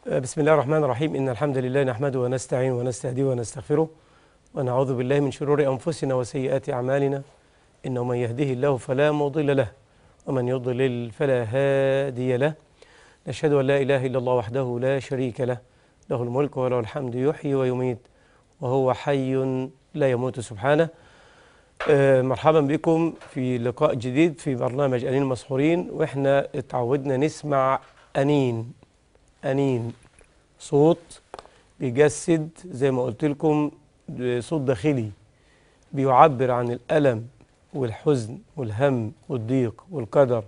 بسم الله الرحمن الرحيم إن الحمد لله نحمده ونستعين ونستهديه ونستغفره ونعوذ بالله من شرور أنفسنا وسيئات أعمالنا إنه من يهده الله فلا مضل له ومن يضلل فلا هادي له نشهد أن لا إله إلا الله وحده لا شريك له له الملك وله الحمد يحيي ويميت وهو حي لا يموت سبحانه آه، مرحبا بكم في لقاء جديد في برنامج أنين مسحورين وإحنا اتعودنا نسمع أنين أنين صوت بيجسد زي ما قلت لكم صوت داخلي بيعبر عن الألم والحزن والهم والضيق والقدر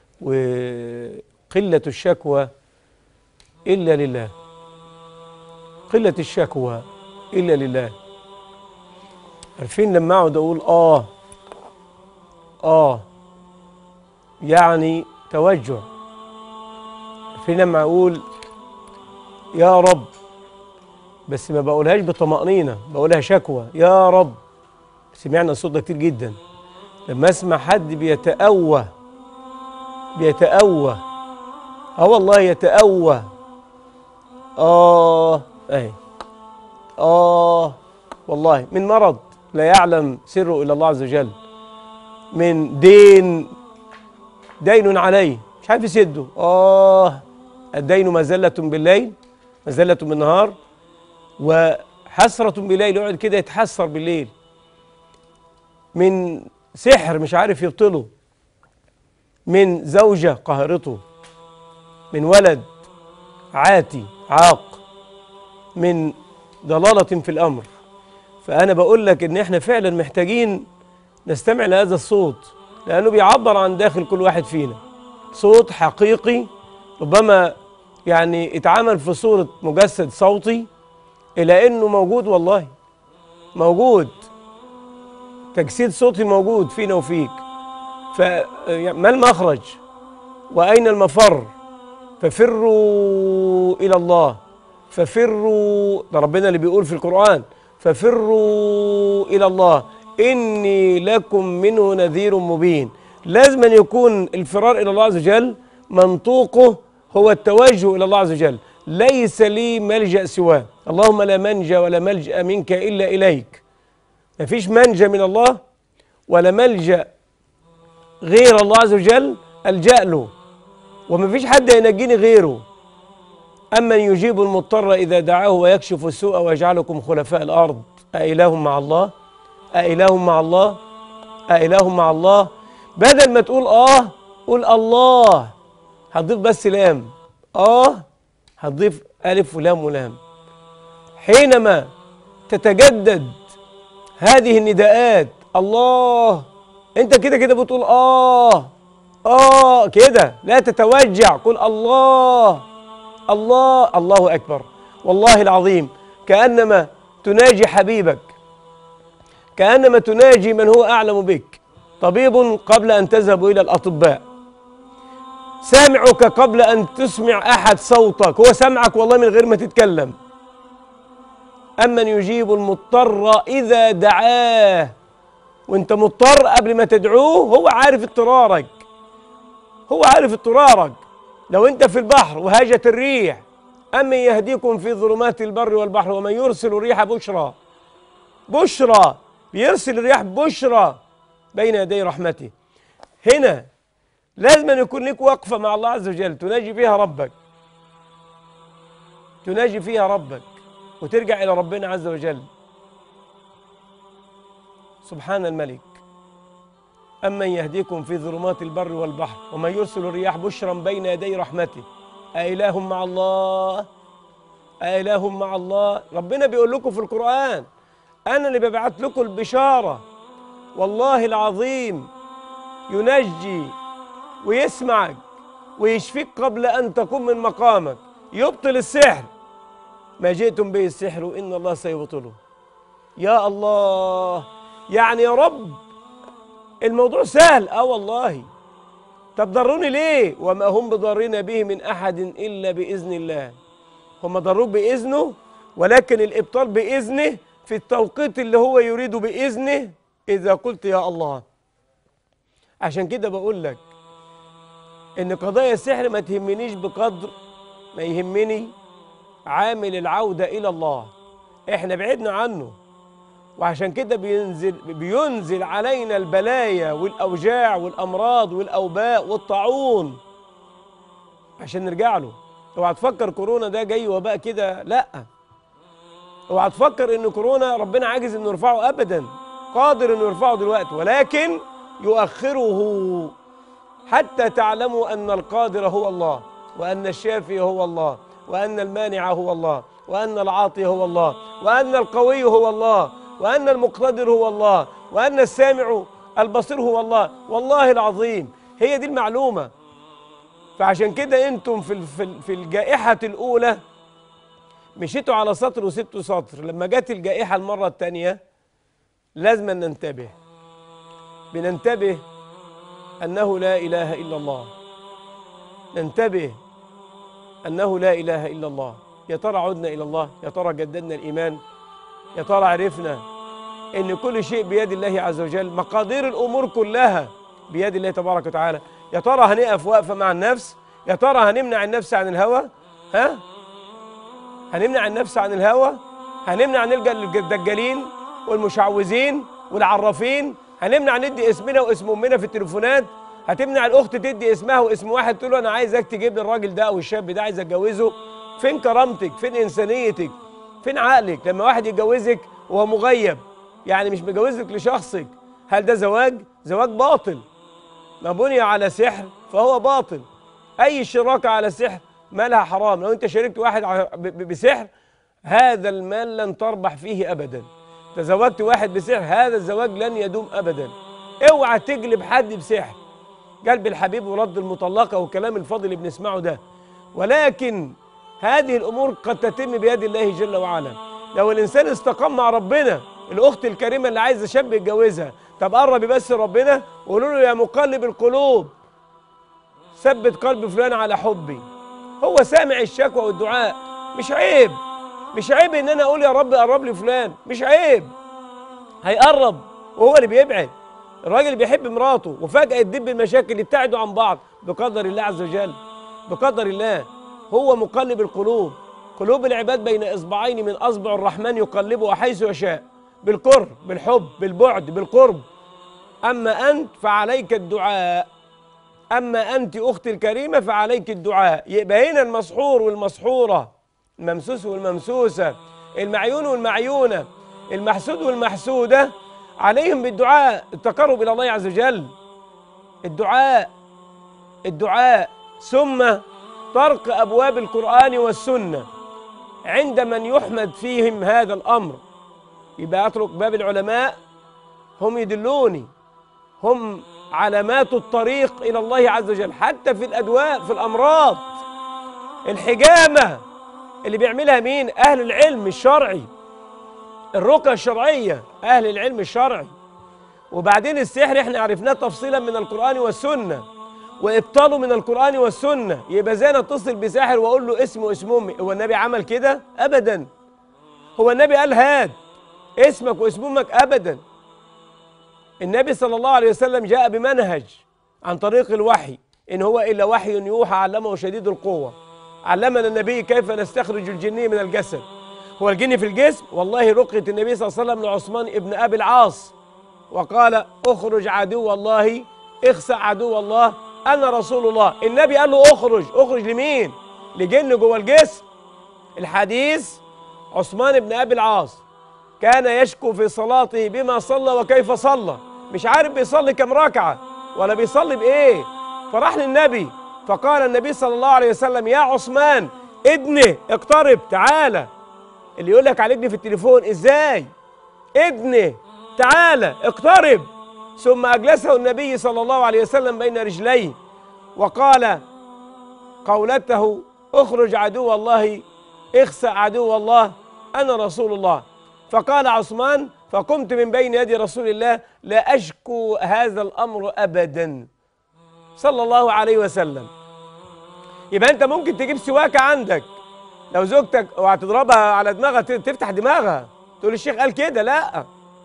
وقلة الشكوى إلا لله قلة الشكوى إلا لله عارفين لما أقعد أقول آه آه يعني توجع عارفين لما أقول يا رب بس ما بقولهاش بطمأنينة بقولها شكوى يا رب سمعنا الصوت ده كتير جدا لما اسمع حد بيتأوه بيتأوه اه والله يتأوه اه اهي اه والله من مرض لا يعلم سره الا الله عز وجل من دين دين عليه مش عارف يسده اه الدين مزلة بالليل مزلة بالنهار وحسرة بالليل يقعد كده يتحسر بالليل من سحر مش عارف يبطله من زوجة قهرته من ولد عاتي عاق من ضلالة في الأمر فأنا بقول لك إن إحنا فعلا محتاجين نستمع لهذا الصوت لأنه بيعبر عن داخل كل واحد فينا صوت حقيقي ربما يعني اتعمل في صورة مجسد صوتي إلى إنه موجود والله موجود تجسيد صوتي موجود فينا وفيك فما المخرج وأين المفر ففروا إلى الله ففروا ده ربنا اللي بيقول في القرآن ففروا إلى الله إني لكم منه نذير مبين لازم أن يكون الفرار إلى الله عز وجل منطوقه هو التوجه إلى الله عز وجل ليس لي ملجأ سواه اللهم لا منجى ولا ملجأ منك إلا إليك مفيش منجى من الله ولا ملجأ غير الله عز وجل ألجأ له ومفيش حد ينجيني غيره أمن يجيب المضطر إذا دعاه ويكشف السوء ويجعلكم خلفاء الأرض أإله مع الله أإله مع الله أإله مع الله بدل ما تقول آه قول الله هتضيف بس لام آه هتضيف ألف ولام ولام حينما تتجدد هذه النداءات الله انت كده كده بتقول آه آه كده لا تتوجع قول الله الله الله أكبر والله العظيم كأنما تناجي حبيبك كأنما تناجي من هو أعلم بك طبيب قبل أن تذهب إلى الأطباء سامعك قبل أن تسمع أحد صوتك هو سمعك والله من غير ما تتكلم أمن يجيب المضطر إذا دعاه وانت مضطر قبل ما تدعوه هو عارف اضطرارك هو عارف اضطرارك لو انت في البحر وهاجت الريح أمن يهديكم في ظلمات البر والبحر ومن يرسل الريح بشرى بشرى بيرسل الرياح بشرى بين يدي رحمته هنا لازم أن يكون لك وقفة مع الله عز وجل تناجي فيها ربك تناجي فيها ربك وترجع إلى ربنا عز وجل سبحان الملك أمن يهديكم في ظلمات البر والبحر ومن يرسل الرياح بشرا بين يدي رحمته أإله مع الله أإله مع الله ربنا بيقول لكم في القرآن أنا اللي ببعت لكم البشارة والله العظيم ينجي ويسمعك ويشفيك قبل أن تقوم من مقامك يبطل السحر ما جئتم به السحر إن الله سيبطله يا الله يعني يا رب الموضوع سهل اه والله طب ضروني ليه وما هم بضارين به من احد الا باذن الله هم ضروك باذنه ولكن الابطال باذنه في التوقيت اللي هو يريده باذنه اذا قلت يا الله عشان كده بقول لك ان قضايا السحر ما تهمنيش بقدر ما يهمني عامل العودة إلى الله إحنا بعدنا عنه وعشان كده بينزل بينزل علينا البلايا والأوجاع والأمراض والأوباء والطاعون عشان نرجع له اوعى تفكر كورونا ده جاي وباء كده لا اوعى تفكر ان كورونا ربنا عاجز انه يرفعه ابدا قادر انه يرفعه دلوقتي ولكن يؤخره حتى تعلموا ان القادر هو الله وان الشافي هو الله وان المانع هو الله وان العاطي هو الله وان القوي هو الله وان المقتدر هو الله وان السامع البصير هو الله والله العظيم هي دي المعلومه فعشان كده انتم في في في الجائحه الاولى مشيتوا على سطر وسبتوا سطر لما جت الجائحه المره الثانيه لازم ننتبه بننتبه انه لا اله الا الله ننتبه انه لا اله الا الله يا ترى عدنا الى الله يا ترى جددنا الايمان يا ترى عرفنا ان كل شيء بيد الله عز وجل مقادير الامور كلها بيد الله تبارك وتعالى يا ترى هنقف وقفه مع النفس يا ترى هنمنع النفس عن الهوى ها هنمنع النفس عن الهوى هنمنع نلجا للدجالين والمشعوذين والعرافين هنمنع ندي اسمنا واسم امنا في التليفونات هتمنع الاخت تدي اسمها واسم واحد تقول له انا عايزك تجيب لي الراجل ده او الشاب ده عايز اتجوزه فين كرامتك فين انسانيتك فين عقلك لما واحد يتجوزك وهو مغيب يعني مش مجوزك لشخصك هل ده زواج زواج باطل ما بني على سحر فهو باطل اي شراكه على سحر مالها حرام لو انت شاركت واحد ع- ب- ب- بسحر هذا المال لن تربح فيه ابدا تزوجت واحد بسحر هذا الزواج لن يدوم ابدا اوعى تجلب حد بسحر قلب الحبيب ورد المطلقه والكلام الفاضل اللي بنسمعه ده ولكن هذه الامور قد تتم بيد الله جل وعلا لو الانسان استقام مع ربنا الاخت الكريمه اللي عايزه شاب يتجوزها طب قربي بس ربنا وقولوا له يا مقلب القلوب ثبت قلب فلان على حبي هو سامع الشكوى والدعاء مش عيب مش عيب ان انا اقول يا رب قرب لي فلان مش عيب هيقرب وهو اللي بيبعد الراجل اللي بيحب مراته وفجأة يدب المشاكل يبتعدوا عن بعض بقدر الله عز وجل بقدر الله هو مقلب القلوب قلوب العباد بين إصبعين من أصبع الرحمن يقلبها حيث يشاء بالكره بالحب بالبعد بالقرب أما أنت فعليك الدعاء أما أنت أختي الكريمة فعليك الدعاء يبقى هنا المسحور والمسحورة الممسوس والممسوسة المعيون والمعيونة المحسود والمحسودة عليهم بالدعاء التقرب إلى الله عز وجل الدعاء الدعاء ثم طرق أبواب القرآن والسنة عند من يحمد فيهم هذا الأمر يبقى أطرق باب العلماء هم يدلوني هم علامات الطريق إلى الله عز وجل حتى في الأدواء في الأمراض الحجامة اللي بيعملها مين أهل العلم الشرعي الرقى الشرعية أهل العلم الشرعي وبعدين السحر احنا عرفناه تفصيلا من القرآن والسنة وابطاله من القرآن والسنة يبقى زي أنا اتصل بساحر واقول له اسمه اسم امي هو النبي عمل كده ابدا هو النبي قال هات اسمك واسم امك ابدا النبي صلى الله عليه وسلم جاء بمنهج عن طريق الوحي ان هو الا وحي يوحى علمه شديد القوه علمنا النبي كيف نستخرج الجني من الجسد هو الجن في الجسم والله رقيه النبي صلى الله عليه وسلم لعثمان ابن ابي العاص وقال اخرج عدو الله اخسع عدو الله انا رسول الله النبي قال له اخرج اخرج لمين لجن جوه الجسم الحديث عثمان بن ابي العاص كان يشكو في صلاته بما صلى وكيف صلى مش عارف بيصلي كم ركعه ولا بيصلي بايه فراح للنبي فقال النبي صلى الله عليه وسلم يا عثمان ابني اقترب تعالى اللي يقول لك عليكني في التليفون ازاي ابني تعالى اقترب ثم اجلسه النبي صلى الله عليه وسلم بين رجليه وقال قولته اخرج عدو الله اخسأ عدو الله انا رسول الله فقال عثمان فقمت من بين يدي رسول الله لا اشكو هذا الامر ابدا صلى الله عليه وسلم يبقى انت ممكن تجيب سواكه عندك لو زوجتك وهتضربها على دماغها ت- تفتح دماغها تقول الشيخ قال كده لا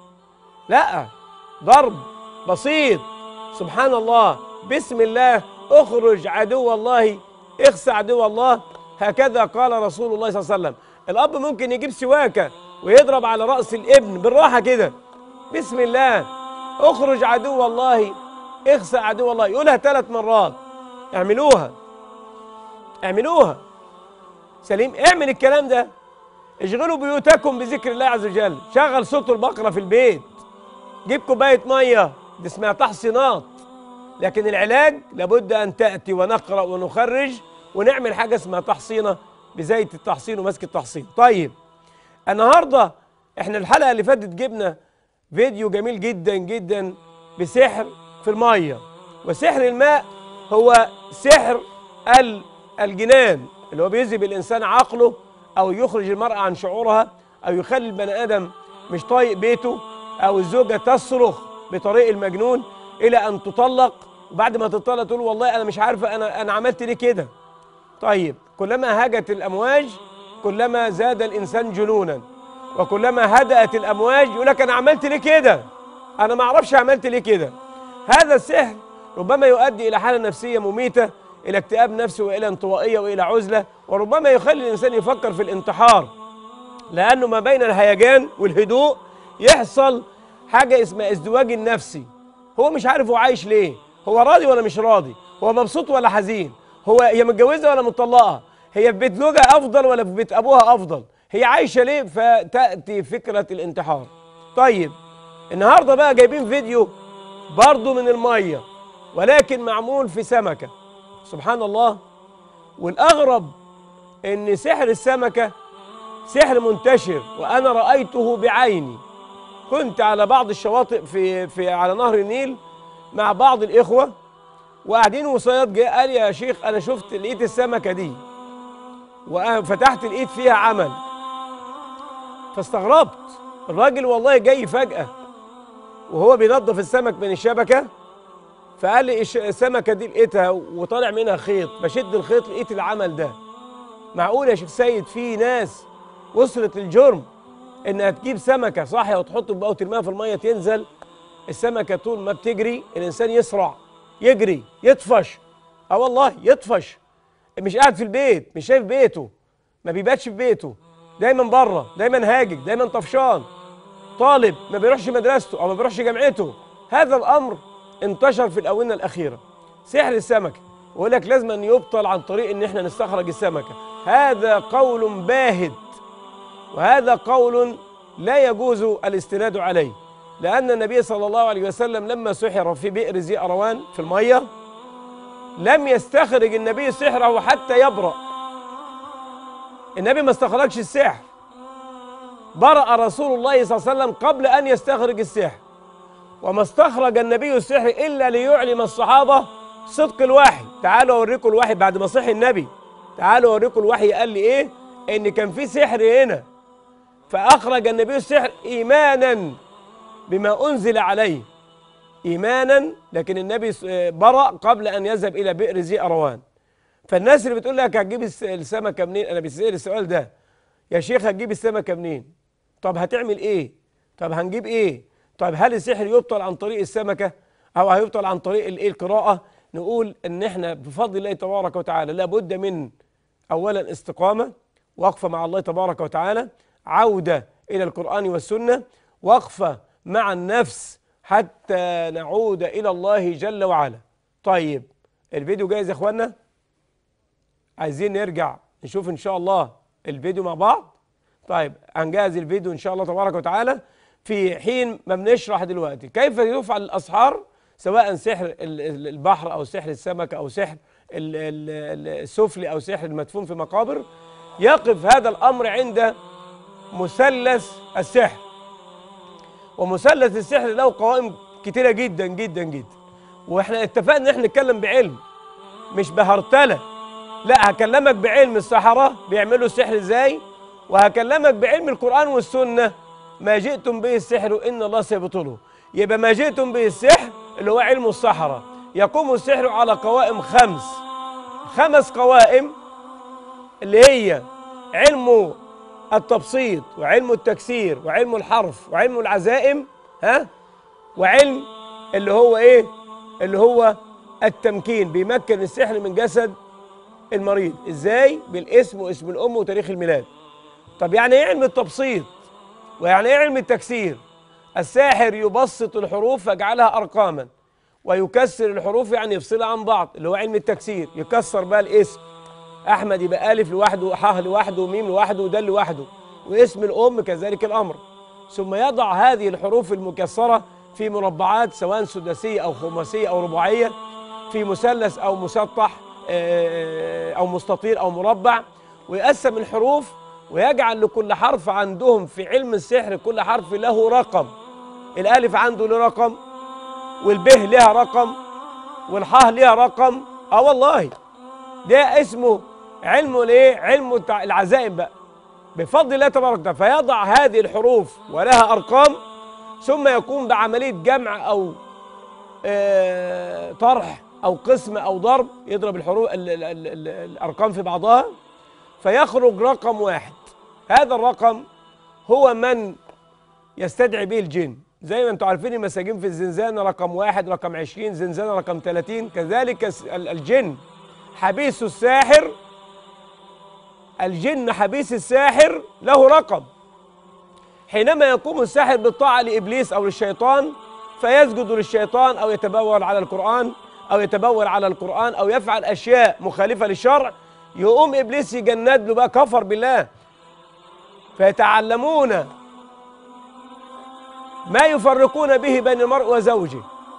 لا ضرب بسيط سبحان الله بسم الله اخرج عدو الله اخسى عدو الله هكذا قال رسول الله صلى الله عليه وسلم الاب ممكن يجيب سواكه ويضرب على راس الابن بالراحه كده بسم الله اخرج عدو الله اخسأ عدو الله يقولها ثلاث مرات اعملوها اعملوها سليم اعمل الكلام ده اشغلوا بيوتكم بذكر الله عز وجل شغل صوت البقرة في البيت جيب كوباية مية دي اسمها تحصينات لكن العلاج لابد أن تأتي ونقرأ ونخرج ونعمل حاجة اسمها تحصينة بزيت التحصين ومسك التحصين طيب النهاردة احنا الحلقة اللي فاتت جبنا فيديو جميل جدا جدا بسحر في المية وسحر الماء هو سحر ال- الجنان اللي هو بيذهب الإنسان عقله أو يخرج المرأة عن شعورها أو يخلي البني آدم مش طايق بيته أو الزوجة تصرخ بطريق المجنون إلى أن تطلق وبعد ما تطلق تقول والله أنا مش عارفة أنا أنا عملت ليه كده طيب كلما هاجت الأمواج كلما زاد الإنسان جنونا وكلما هدأت الأمواج يقول لك أنا عملت ليه كده أنا ما أعرفش عملت ليه كده هذا السحر ربما يؤدي إلى حالة نفسية مميتة إلى اكتئاب نفسي وإلى انطوائية وإلى عزلة وربما يخلي الإنسان يفكر في الانتحار لأنه ما بين الهيجان والهدوء يحصل حاجة اسمها ازدواج النفسي هو مش عارف هو عايش ليه هو راضي ولا مش راضي هو مبسوط ولا حزين هو هي متجوزة ولا مطلقة هي في بيت زوجها أفضل ولا في بيت أبوها أفضل هي عايشة ليه فتأتي فكرة الانتحار طيب النهاردة بقى جايبين فيديو برضو من المية ولكن معمول في سمكة سبحان الله والأغرب إن سحر السمكة سحر منتشر وأنا رأيته بعيني كنت على بعض الشواطئ في, في على نهر النيل مع بعض الإخوة وقاعدين وصياد جه قال يا شيخ أنا شفت لقيت السمكة دي وفتحت لقيت فيها عمل فاستغربت الراجل والله جاي فجأة وهو بينظف السمك من الشبكة فقال لي الش- السمكة دي لقيتها وطالع منها خيط بشد الخيط لقيت العمل ده معقول يا شيخ سيد في ناس وصلت للجرم انها تجيب سمكة صاحية وتحط بقى وترميها في المية تنزل السمكة طول ما بتجري الإنسان يسرع يجري يطفش اه والله يطفش مش قاعد في البيت مش شايف بيته ما بيباتش في بيته دايما بره دايما هاجج دايما طفشان طالب ما بيروحش مدرسته او ما بيروحش جامعته هذا الامر انتشر في الاونه الاخيره سحر السمكه ويقول لك لازم ان يبطل عن طريق ان احنا نستخرج السمكه هذا قول باهت وهذا قول لا يجوز الاستناد عليه لان النبي صلى الله عليه وسلم لما سحر في بئر ذي اروان في الميه لم يستخرج النبي سحره حتى يبرأ النبي ما استخرجش السحر برأ رسول الله صلى الله عليه وسلم قبل أن يستخرج السحر وما استخرج النبي السحر إلا ليعلم الصحابة صدق الوحي تعالوا أوريكم الوحي بعد ما صحي النبي تعالوا أوريكم الوحي قال لي إيه إن كان في سحر هنا فأخرج النبي السحر إيمانا بما أنزل عليه إيمانا لكن النبي س- برأ قبل أن يذهب إلى بئر ذي أروان فالناس اللي بتقول لك هتجيب الس- السمكة منين أنا بسأل السؤال ده يا شيخ هتجيب السمكة منين طب هتعمل إيه طب هنجيب إيه طب هل السحر يبطل عن طريق السمكة أو هيبطل عن طريق الإيه القراءة نقول إن إحنا بفضل الله تبارك وتعالى لابد من أولا استقامة وقفة مع الله تبارك وتعالى عودة إلى القرآن والسنة وقفة مع النفس حتى نعود إلى الله جل وعلا طيب الفيديو جاهز يا إخوانا عايزين نرجع نشوف إن شاء الله الفيديو مع بعض طيب هنجهز الفيديو إن شاء الله تبارك وتعالى في حين ما بنشرح دلوقتي كيف يفعل الأسحار سواء سحر ال- ال- البحر أو سحر السمكة أو سحر ال- ال- ال- السفلي أو سحر المدفون في مقابر يقف هذا الأمر عند مثلث السحر ومثلث السحر له قوائم كتيرة جدا جدا جدا واحنا اتفقنا ان احنا نتكلم بعلم مش بهرتلة لا هكلمك بعلم السحرة بيعملوا السحر ازاي وهكلمك بعلم القرآن والسنة ما جئتم به السحر إن الله سيبطله يبقى ما جئتم به السحر اللي هو علم السحرة يقوم السحر على قوائم خمس خمس قوائم اللي هي علم التبسيط وعلم التكسير وعلم الحرف وعلم العزائم ها وعلم اللي هو ايه اللي هو التمكين بيمكن السحر من جسد المريض ازاي بالاسم واسم الام وتاريخ الميلاد طب يعني ايه علم التبسيط ويعني ايه علم التكسير الساحر يبسط الحروف فيجعلها ارقاما ويكسر الحروف يعني يفصلها عن بعض اللي هو علم التكسير يكسر بقى الاسم احمد يبقى الف لوحده ح لوحده وميم لوحده ودال لوحده واسم الام كذلك الامر ثم يضع هذه الحروف المكسره في مربعات سواء سداسيه او خماسيه او رباعيه في مثلث او مسطح آه، او مستطيل او مربع ويقسم الحروف ويجعل لكل حرف عندهم في علم السحر كل حرف له رقم الالف عنده له رقم والب لها رقم والحاء لها رقم اه والله ده اسمه علم الايه علم التع- العزائم بقى بفضل الله تبارك وتعالى فيضع هذه الحروف ولها ارقام ثم يقوم بعمليه جمع او آه، طرح او قسم او ضرب يضرب الحروف ال ال ال ال الارقام في بعضها فيخرج رقم واحد هذا الرقم هو من يستدعي به الجن زي ما انتم عارفين المساجين في الزنزانه رقم واحد رقم عشرين زنزانه رقم ثلاثين كذلك الس- ال- الجن حبيس الساحر الجن حبيس الساحر له رقم حينما يقوم الساحر بالطاعة لإبليس أو للشيطان فيسجد للشيطان أو يتبول على القرآن أو يتبول على القرآن أو يفعل أشياء مخالفة للشرع يقوم إبليس يجند له بقى كفر بالله فيتعلمون ما يفرقون به بين المرء وزوجه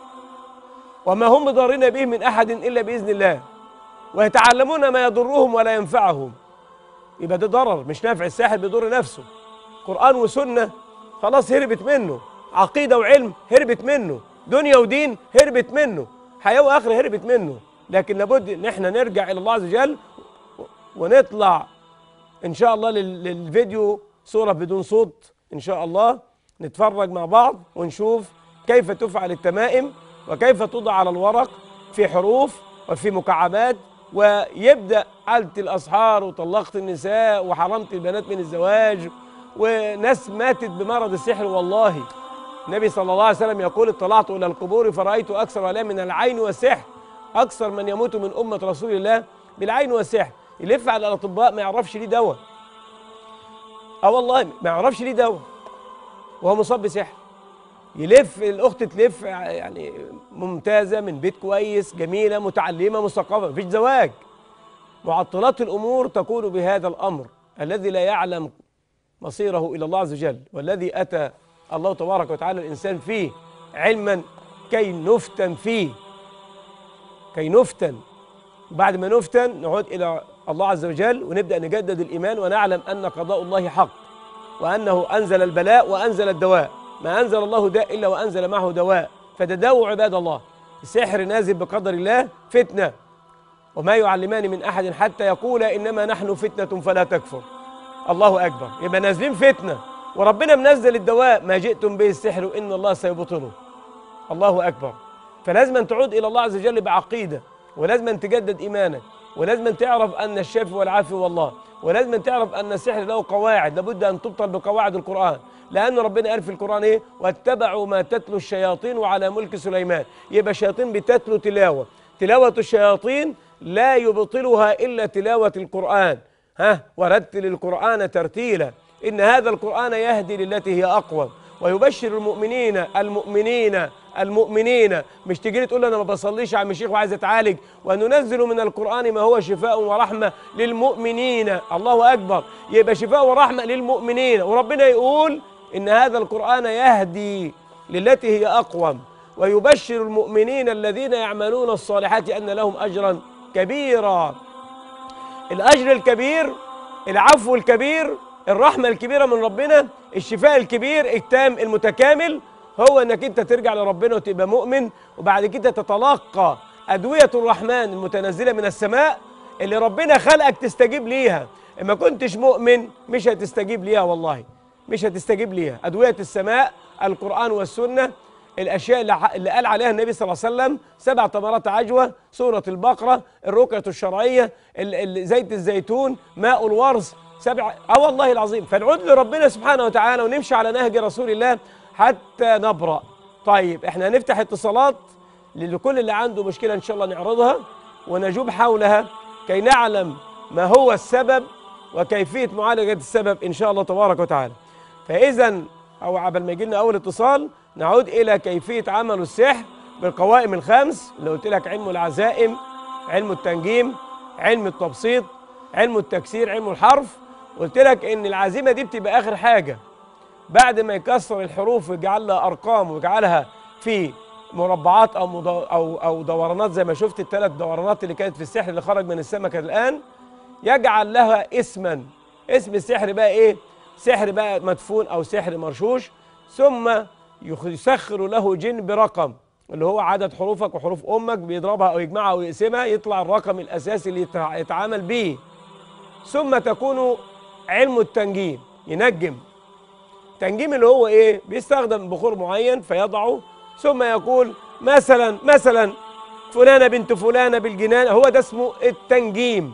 وما هم بضارين به من أحد إلا بإذن الله ويتعلمون ما يضرهم ولا ينفعهم يبقى ده ضرر مش نافع الساحر بيضر نفسه قرآن وسنة خلاص هربت منه عقيدة وعلم هربت منه دنيا ودين هربت منه حياة وآخرة هربت منه لكن لابد ان احنا نرجع الى الله عز وجل ونطلع ان شاء الله لل- للفيديو صورة بدون صوت ان شاء الله نتفرج مع بعض ونشوف كيف تفعل التمائم وكيف توضع على الورق في حروف وفي مكعبات ويبدأ حالة الأسحار وطلقت النساء وحرمت البنات من الزواج وناس ماتت بمرض السحر والله النبي صلى الله عليه وسلم يقول اطلعت إلى القبور فرأيت أكثر لا من العين والسحر أكثر من يموت من أمة رسول الله بالعين والسحر يلف على الأطباء ما يعرفش ليه دواء اه والله ما يعرفش ليه دواء وهو مصاب بسحر يلف الاخت تلف يعني ممتازه من بيت كويس جميله متعلمه مثقفه مفيش زواج معطلات الامور تكون بهذا الامر الذي لا يعلم مصيره الى الله عز وجل والذي اتى الله تبارك وتعالى الانسان فيه علما كي نفتن فيه كي نفتن بعد ما نفتن نعود الى الله عز وجل ونبدا نجدد الايمان ونعلم ان قضاء الله حق وانه انزل البلاء وانزل الدواء ما انزل الله داء الا وانزل معه دواء فتداووا عباد الله السحر نازل بقدر الله فتنه وما يعلمان من احد حتى يقول انما نحن فتنه فلا تكفر الله اكبر يبقى نازلين فتنه وربنا منزل الدواء ما جئتم به السحر ان الله سيبطله الله اكبر فلازم أن تعود الى الله عز وجل بعقيده ولازم أن تجدد ايمانك ولازم أن تعرف ان الشافي والعافي هو الله ولازم أن تعرف ان السحر له قواعد لابد ان تبطل بقواعد القران لان ربنا قال في القران ايه واتبعوا ما تتلو الشياطين على ملك سليمان يبقى الشياطين بتتلو تلاوه تلاوه الشياطين لا يبطلها الا تلاوه القران ها ورتل القران ترتيلا ان هذا القران يهدي للتي هي اقوم ويبشر المؤمنين المؤمنين المؤمنين مش تجي لي تقول لي انا ما بصليش يا عم الشيخ وعايز اتعالج وننزل من القران ما هو شفاء ورحمه للمؤمنين الله اكبر يبقى شفاء ورحمه للمؤمنين وربنا يقول ان هذا القران يهدي للتي هي اقوم ويبشر المؤمنين الذين يعملون الصالحات ان لهم اجرا كبيرا الاجر الكبير العفو الكبير الرحمه الكبيره من ربنا الشفاء الكبير التام المتكامل هو انك انت ترجع لربنا وتبقى مؤمن وبعد كده تتلقى ادويه الرحمن المتنزله من السماء اللي ربنا خلقك تستجيب ليها اما كنتش مؤمن مش هتستجيب ليها والله مش هتستجيب ليها ادويه السماء القران والسنه الاشياء اللي ع- اللي قال عليها النبي صلى الله عليه وسلم سبع تمرات عجوه سوره البقره الرقيه الشرعيه ال- ال- زيت الزيتون ماء الورز سبع اه والله العظيم فنعود لربنا سبحانه وتعالى ونمشي على نهج رسول الله حتى نبرأ طيب احنا هنفتح اتصالات لكل اللي عنده مشكله ان شاء الله نعرضها ونجوب حولها كي نعلم ما هو السبب وكيفية معالجة السبب إن شاء الله تبارك وتعالى فإذا أو قبل ما يجي لنا أول اتصال نعود إلى كيفية عمل السحر بالقوائم الخمس اللي قلت لك علم العزائم علم التنجيم علم التبسيط علم التكسير علم الحرف قلت لك إن العزيمة دي بتبقى آخر حاجة بعد ما يكسر الحروف ويجعل لها أرقام ويجعلها في مربعات أو مدو أو أو دورانات زي ما شفت الثلاث دورانات اللي كانت في السحر اللي خرج من السمكة الآن يجعل لها اسما اسم السحر بقى ايه سحر بقى مدفون او سحر مرشوش ثم يخ- يسخر له جن برقم اللي هو عدد حروفك وحروف امك بيضربها او يجمعها او يقسمها يطلع الرقم الاساسي اللي يتع- يتعامل به ثم تكون علم التنجيم ينجم تنجيم اللي هو ايه بيستخدم بخور معين فيضعه ثم يقول مثلا مثلا فلانه بنت فلانه بالجنان هو ده اسمه التنجيم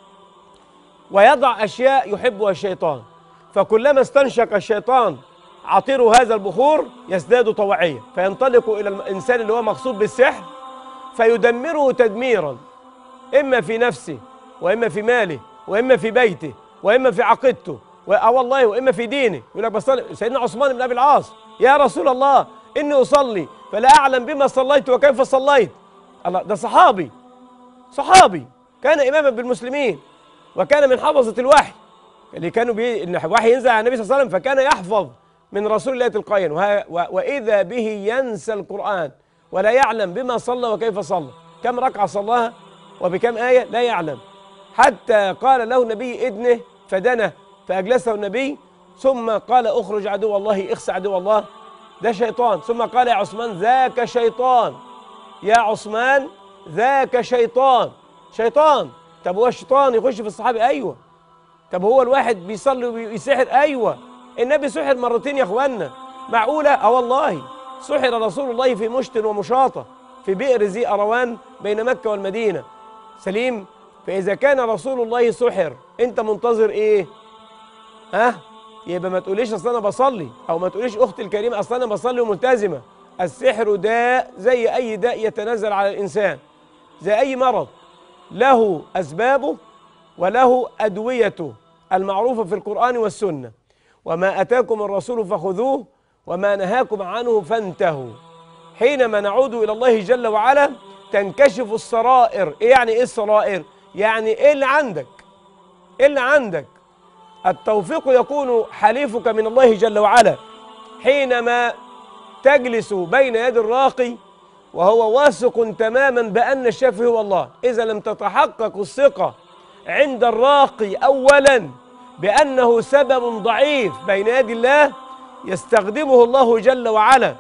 ويضع أشياء يحبها الشيطان فكلما استنشق الشيطان عطير هذا البخور يزداد طوعية فينطلق إلى الإنسان اللي هو مقصود بالسحر فيدمره تدميرا إما في نفسه وإما في ماله وإما في بيته وإما في عقيدته و- آه والله وإما في دينه يقول لك بصلي سيدنا عثمان بن أبي العاص يا رسول الله إني أصلي فلا أعلم بما صليت وكيف صليت الله ده صحابي صحابي كان إماما بالمسلمين وكان من حفظة الوحي اللي كانوا بي... إن الوحي ينزل على النبي صلى الله عليه وسلم فكان يحفظ من رسول الله تلقائيا وه... و... وإذا به ينسى القرآن ولا يعلم بما صلى وكيف صلى كم ركعة صلاها وبكم آية لا يعلم حتى قال له النبي ادنه فدنه فأجلسه النبي ثم قال اخرج عدو الله اخس عدو الله ده شيطان ثم قال يا عثمان ذاك شيطان يا عثمان ذاك شيطان شيطان طب هو الشيطان يخش في الصحابة ايوه طب هو الواحد بيصلي ويسحر ايوه النبي سحر مرتين يا اخوانا معقوله اه والله سحر رسول الله في مشت ومشاطه في بئر ذي اروان بين مكه والمدينه سليم فاذا كان رسول الله سحر انت منتظر ايه ها يبقى ما تقوليش اصل انا بصلي او ما تقوليش اختي الكريمه اصل انا بصلي وملتزمه السحر داء زي اي داء يتنزل على الانسان زي اي مرض له اسبابه وله ادويته المعروفه في القران والسنه وما اتاكم الرسول فخذوه وما نهاكم عنه فانتهوا حينما نعود الى الله جل وعلا تنكشف السرائر ايه يعني ايه السرائر يعني ايه اللي عندك ايه اللي عندك التوفيق يكون حليفك من الله جل وعلا حينما تجلس بين يد الراقي وهو واثق تماما بأن الشافي هو الله إذا لم تتحقق الثقة عند الراقي أولا بأنه سبب ضعيف بين يدي الله يستخدمه الله جل وعلا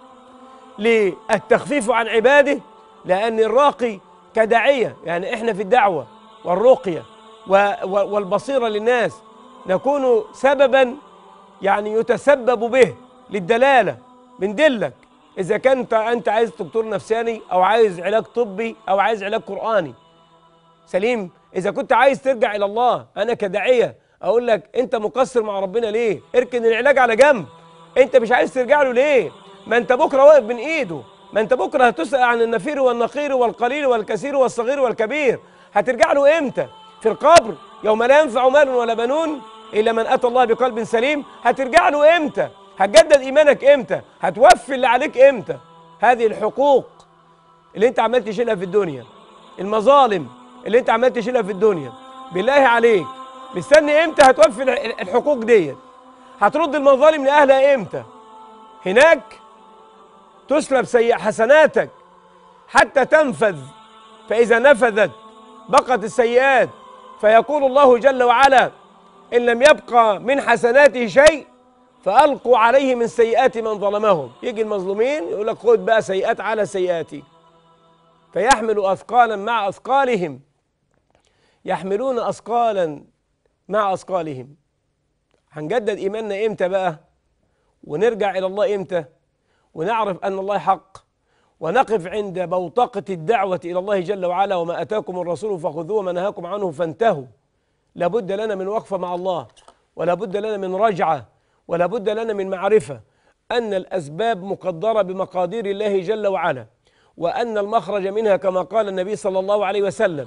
للتخفيف عن عباده لأن الراقي كداعية يعني إحنا في الدعوة والرقية و- و- والبصيرة للناس نكون سببا يعني يتسبب به للدلالة بندلك إذا كنت أنت عايز دكتور نفساني أو عايز علاج طبي أو عايز علاج قرآني سليم إذا كنت عايز ترجع إلى الله أنا كداعية أقول لك أنت مقصر مع ربنا ليه؟ اركن العلاج على جنب أنت مش عايز ترجع له ليه؟ ما أنت بكرة واقف بين إيده ما أنت بكرة هتسأل عن النفير والنقير والقليل والكثير والصغير والكبير هترجع له إمتى؟ في القبر يوم لا ينفع مال ولا بنون إلا من أتى الله بقلب سليم هترجع له إمتى؟ هتجدد إيمانك إمتى؟ هتوفي اللي عليك إمتى؟ هذه الحقوق اللي أنت عمال تشيلها في الدنيا المظالم اللي أنت عمال تشيلها في الدنيا بالله عليك مستني إمتى هتوفي الح- الحقوق ديت؟ هترد المظالم لأهلها إمتى؟ هناك تسلب سيئ حسناتك حتى تنفذ فإذا نفذت بقت السيئات فيقول الله جل وعلا إن لم يبقى من حسناته شيء فألقوا عليه من سيئات من ظلمهم يجي المظلومين يقول لك خد بقى سيئات على سيئاتي فيحمل أثقالا مع أثقالهم يحملون أثقالا مع أثقالهم هنجدد إيماننا إمتى بقى ونرجع إلى الله إمتى ونعرف أن الله حق ونقف عند بوتقة الدعوة إلى الله جل وعلا وما أتاكم الرسول فخذوه وما نهاكم عنه فانتهوا لابد لنا من وقفة مع الله ولا بد لنا من رجعة ولا بد لنا من معرفة أن الأسباب مقدرة بمقادير الله جل وعلا وأن المخرج منها كما قال النبي صلى الله عليه وسلم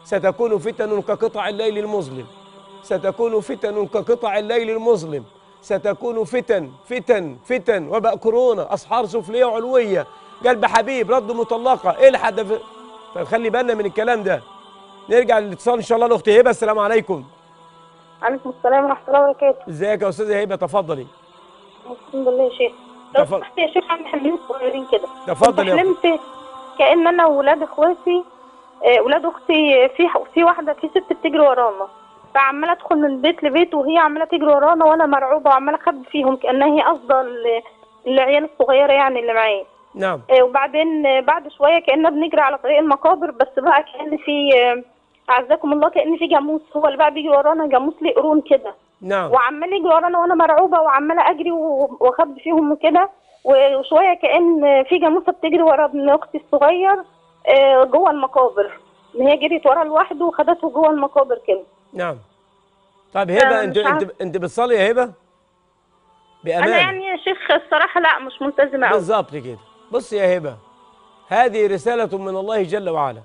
ستكون فتن كقطع الليل المظلم ستكون فتن كقطع الليل المظلم ستكون فتن فتن فتن وباء كورونا اسحار سفليه وعلويه قلب حبيب رد مطلقه ايه الحد في... فخلي بالنا من الكلام ده نرجع للاتصال ان شاء الله لاختي هبه السلام عليكم عليكم السلام ورحمة الله وبركاته ازيك يا استاذه هبه تفضلي الحمد لله يا شيخ لو تفضل. سمحت يا شيخ عندي حلمين صغيرين كده تفضل يا كنت حلمت كأن أنا وولاد إخواتي آه، ولاد أختي في في واحدة في ست بتجري ورانا فعمالة أدخل من بيت لبيت وهي عمالة تجري ورانا وأنا مرعوبة وعمالة أخبي فيهم كأنها هي قصدة ال- العيال الصغيرة يعني اللي معايا نعم آه، وبعدين آه، بعد شويه كأننا بنجري على طريق المقابر بس بقى كأن في آه، أعزكم الله كأن في جاموس هو اللي بقى بيجري ورانا جاموس ليه قرون كده نعم وعمال يجري ورانا وانا مرعوبه وعماله اجري و- واخبي فيهم وكده وشويه كأن في جاموسه بتجري ورا ابن اختي الصغير آه، جوه المقابر ان هي جريت ورا لوحده وخدته جوه المقابر كده نعم طيب هبه آه، انت مش انت عارف. انت بتصلي يا هبه بامان انا يعني يا شيخ الصراحه لا مش ملتزمه قوي بالظبط كده بص يا هبه هذه رساله من الله جل وعلا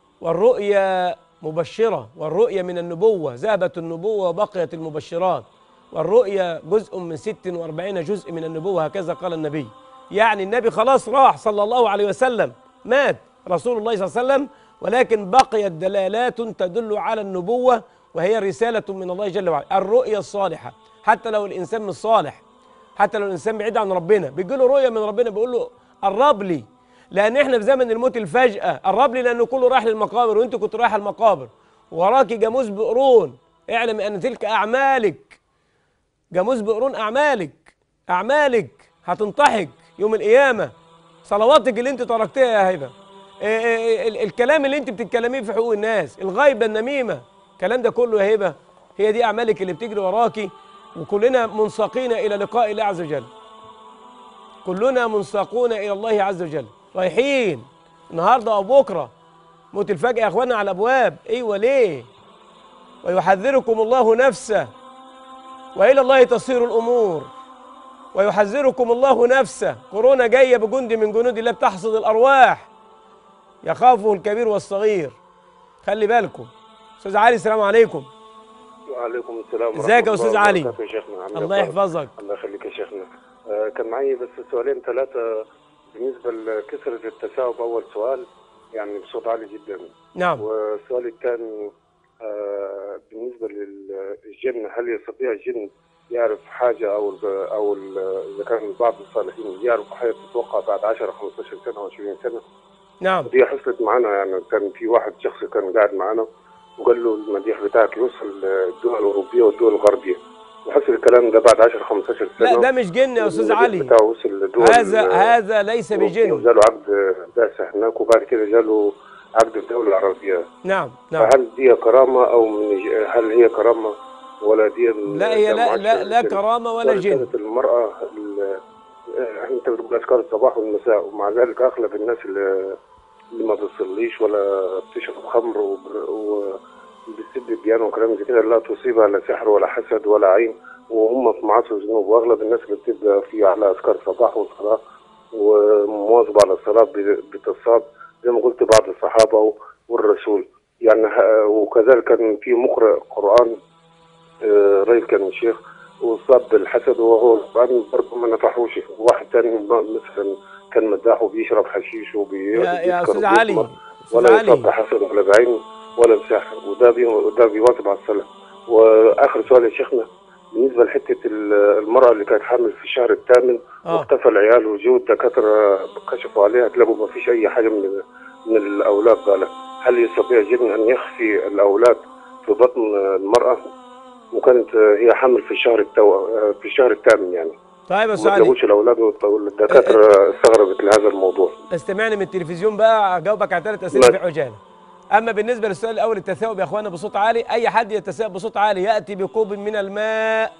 والرؤيا مبشره والرؤيا من النبوه ذهبت النبوه وبقيت المبشرات والرؤيا جزء من 46 جزء من النبوه هكذا قال النبي يعني النبي خلاص راح صلى الله عليه وسلم مات رسول الله صلى الله عليه وسلم ولكن بقيت دلالات تدل على النبوه وهي رساله من الله جل وعلا الرؤيا الصالحه حتى لو الانسان مش صالح حتى لو الانسان بعيد عن ربنا بيجي له رؤيه من ربنا بيقول له قرب لي لان احنا في زمن الموت الفجاه قرب لي لانه كله رايح للمقابر وانت كنت رايح المقابر وراكي جاموس بقرون اعلم ان تلك اعمالك جاموس بقرون اعمالك اعمالك هتنطحك يوم القيامه صلواتك اللي انت تركتها يا هبه إيه إيه ال- الكلام اللي انت بتتكلميه في حقوق الناس الغيبه النميمه الكلام ده كله يا هبه هي دي اعمالك اللي بتجري وراكي وكلنا منساقين الى لقاء الله عز وجل كلنا منساقون الى الله عز وجل رايحين النهارده او بكره موت الفجأة يا اخوانا على الابواب ايوه ليه ويحذركم الله نفسه والى الله تصير الامور ويحذركم الله نفسه كورونا جايه بجند من جنود الله بتحصد الارواح يخافه الكبير والصغير خلي بالكم استاذ علي السلام عليكم وعليكم السلام ورحمة ازيك يا الله أستاذ علي؟ وبركاته يا شيخنا عامل الله إيه؟ يحفظك الله يخليك يا شيخنا آه كان معي بس سؤالين ثلاثة بالنسبة لكثرة التثاؤب أول سؤال يعني بصوت عالي جدا نعم والسؤال الثاني آه بالنسبة للجن هل يستطيع الجن يعرف حاجة أو ال أو ال إذا كان بعض الصالحين يعرف حاجة تتوقع بعد 10 15 سنة أو 20 سنة نعم دي حصلت معانا يعني كان في واحد شخص كان قاعد معانا وقال له المديح بتاعك يوصل الدول الاوروبيه والدول الغربيه وحصل الكلام ده بعد 10 15 سنه لا ده مش جن يا استاذ المديح علي بتاعه وصل للدول هذا ال- هذا ليس بجن وجاله عقد بعثه هناك وبعد كده جاله عقد الدوله العربيه نعم نعم فهل دي كرامه او من ج- هل هي كرامه ولا دي لا هي لا لا, لا كرامه ولا جن كانت المرأة ال- آه، انت بتقول اذكار الصباح والمساء ومع ذلك اغلب الناس اللي, اللي ما بتصليش ولا بتشرب خمر وب- وبتسب الديانة وكلام زي كده لا تصيبها لا سحر ولا حسد ولا عين وهم في معاصي الذنوب واغلب الناس اللي بتبقى في على اذكار الصباح والصلاة ومواظبة على الصلاة ب- بتصاب زي ما قلت بعض الصحابة و- والرسول يعني ه- وكذلك كان في مقرئ قرآن آه، راجل كان شيخ وصاب بالحسد وهو القرآن برضه ما نفعوش واحد تاني م- مثلا كان مداح وبيشرب حشيش وبي يا يا بيسكر استاذ علي وبيسمر استاذ ولا يصاب علي بحسد ولا بعين ولا بسحر وده بي وده بيواظب على الصلاة واخر سؤال يا شيخنا بالنسبه لحته ال- المراه اللي كانت حامل في الشهر الثامن اه واختفى العيال وجو الدكاتره كشفوا عليها تلاقوا ما فيش اي حاجه من من الاولاد قال هل يستطيع الجن ان يخفي الاولاد في بطن المراه وكانت هي حامل في الشهر التو... في الشهر الثامن يعني طيب يا استاذ ما علي تلاقوش الاولاد والدكاتره استغربت لهذا الموضوع استمعني من التلفزيون بقى اجاوبك على ثلاث اسئله في ماشي. عجاله اما بالنسبه للسؤال الاول التثاؤب يا اخوانا بصوت عالي اي حد يتثاءب بصوت عالي ياتي بكوب من الماء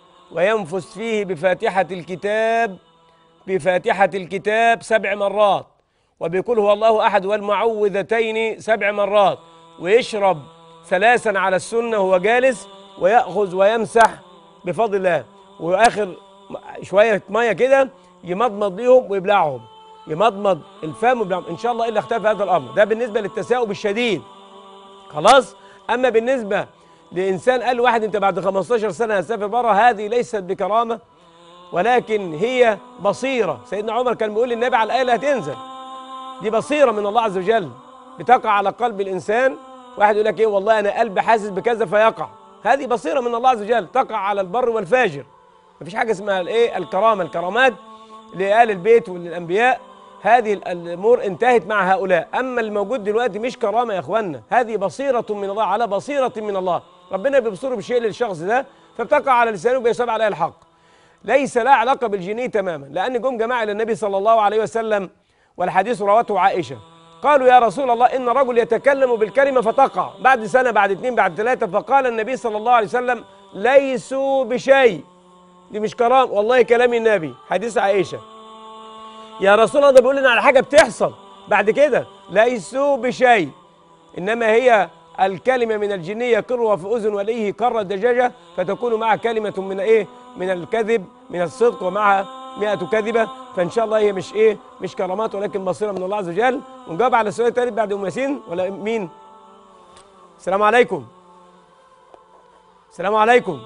وينفث فيه بفاتحه الكتاب بفاتحه الكتاب سبع مرات وبقول هو الله احد والمعوذتين سبع مرات ويشرب ثلاثا على السنه وهو جالس وياخذ ويمسح بفضل الله واخر شويه ميه كده يمضمض ليهم ويبلعهم يمضمض الفم ويبلعهم ان شاء الله الا اختفى هذا الامر ده بالنسبه للتثاؤب الشديد خلاص اما بالنسبه لانسان قال واحد انت بعد 15 سنه هتسافر بره هذه ليست بكرامه ولكن هي بصيره سيدنا عمر كان بيقول للنبي على الايه اللي هتنزل دي بصيره من الله عز وجل بتقع على قلب الانسان واحد يقول لك ايه والله انا قلبي حاسس بكذا فيقع هذه بصيره من الله عز وجل تقع على البر والفاجر مفيش حاجه اسمها الايه الكرامه الكرامات لآل البيت وللانبياء هذه ال- الامور انتهت مع هؤلاء اما الموجود دلوقتي مش كرامه يا اخوانا هذه بصيره من الله على بصيره من الله ربنا بيبصره بشيء للشخص ده فبتقع على لسانه وبيصاب عليها الحق ليس لها علاقه بالجنيه تماما لان جم جماعه الى النبي صلى الله عليه وسلم والحديث روته عائشه قالوا يا رسول الله ان رجل يتكلم بالكلمه فتقع بعد سنه بعد اثنين بعد ثلاثه فقال النبي صلى الله عليه وسلم ليسوا بشيء دي مش كرام والله كلام النبي حديث عائشه يا رسول الله ده بيقول لنا على حاجه بتحصل بعد كده ليسوا بشيء انما هي الكلمه من الجنيه يقرها في اذن وليه قر الدجاجه فتكون معها كلمه من ايه من الكذب من الصدق ومعها مئة كذبة فإن شاء الله هي مش إيه مش كرامات ولكن بصيرة من الله عز وجل ونجاوب على السؤال الثالث بعد أم ياسين ولا مين؟ السلام عليكم السلام عليكم